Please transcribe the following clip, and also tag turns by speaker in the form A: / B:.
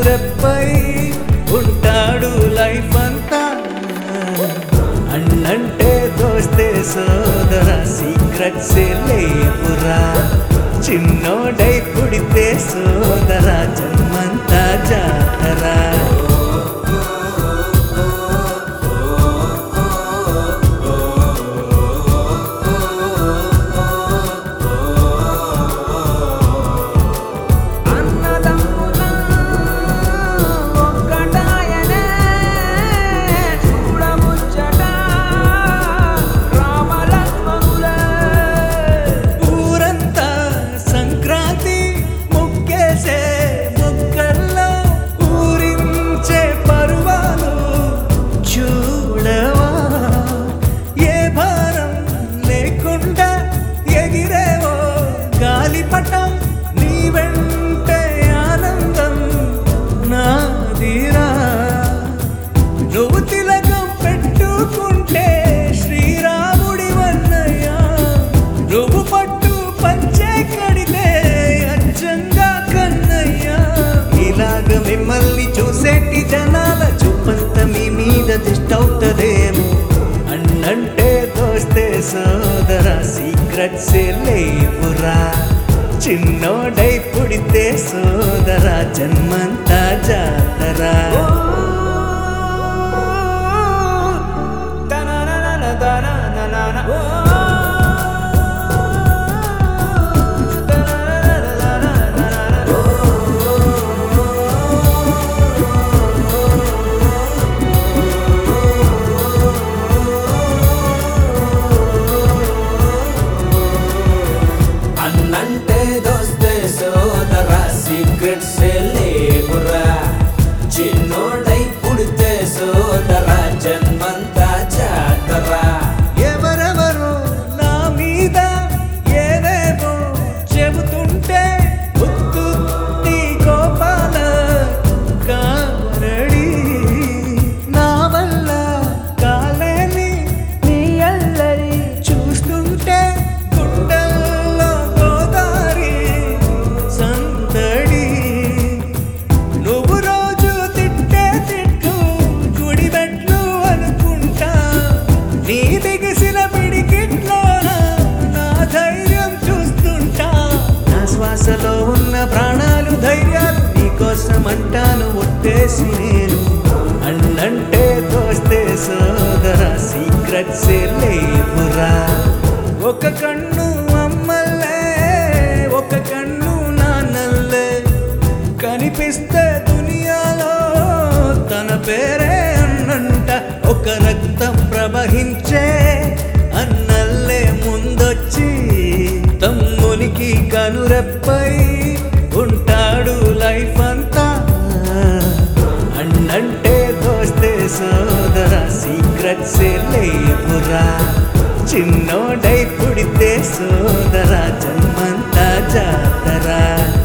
A: కనురెప్పై ఉంటాడు లైఫ్ అంతా అన్నంటే దోస్తే సోదర సీక్రెట్స్ లేవురా చిన్నోడై పుడితే సోదర జన్మంతా జాతరా
B: అన్నదమ్ముల ఒక్కటాయనే చూడముచ్చట రామలక్ష్మణులే
A: ఊరంతా సంక్రాంతి ముగ్గేసే ముగ్గల్లో ఊరించే పరువాలు చూడవా ఏ భారం లేకుండా ఎగిరేవో గాలిపటం నీ వెంటే ఆనందం నాదిరా నువ్వు తిలకం పెట్టుకుంటే శ్రీరాముడి వన్నయ్య నువ్వు పట్టు పంచే కడితే అచ్చంగా కన్నయ్య ఇలాగ మిమ్మల్ని చూసేటి జనాల చూపంత మీ మీద దిష్టవుతుందేమో అన్నంటే దోస్తే సోదర సీక్రెట్స్ లేవురా చిన్నోడై పుడితే సోదర జన్మంతా జాతరా
B: అన్నంటే దోస్తే సోదర సీక్రెట్స్ లేవురా చిన్నోడై పుడితే సోదర జన్మంతా జాతరా
A: ఎవరెవరో నా మీద ఏవేవో చెబుతుంటే ఉత్తుత్తి గోపాల కావరడి నా వల్ల కాలేని నీ అల్లరి చూస్తుంటే గుండెల్లో గోదారి సందడి నువ్వు రోజు తిట్టే తిట్టు గుడిబెట్లు అనుకుంటా నీ బిగిసిన పిడికిట్లో నా ధైర్యం చూస్తుంటా నా శ్వాసలో ఉన్న ప్రాణాలు ధైర్యాలు నీకోసం అంటాను ఒట్టేసి నేను అన్నంటే దోస్తే సోదర సీక్రెట్స్ లేవురా ఒక కన్ను అమ్మల్లే ఒక కన్ను నాన్నల్లే కనిపిస్తే దునియాలో తన పేరే అన్నంట ఒక రక్తం ప్రవహించే అన్నల్లే ముందొచ్చి తమ్మునికి కనురెప్పై ఉంటాడు లైఫ్ అంతా అన్నంటే దోస్తే సోదర సీక్రెట్స్ లేవురా చిన్నోడై పుడితే సోదర జన్మంతా జాతరా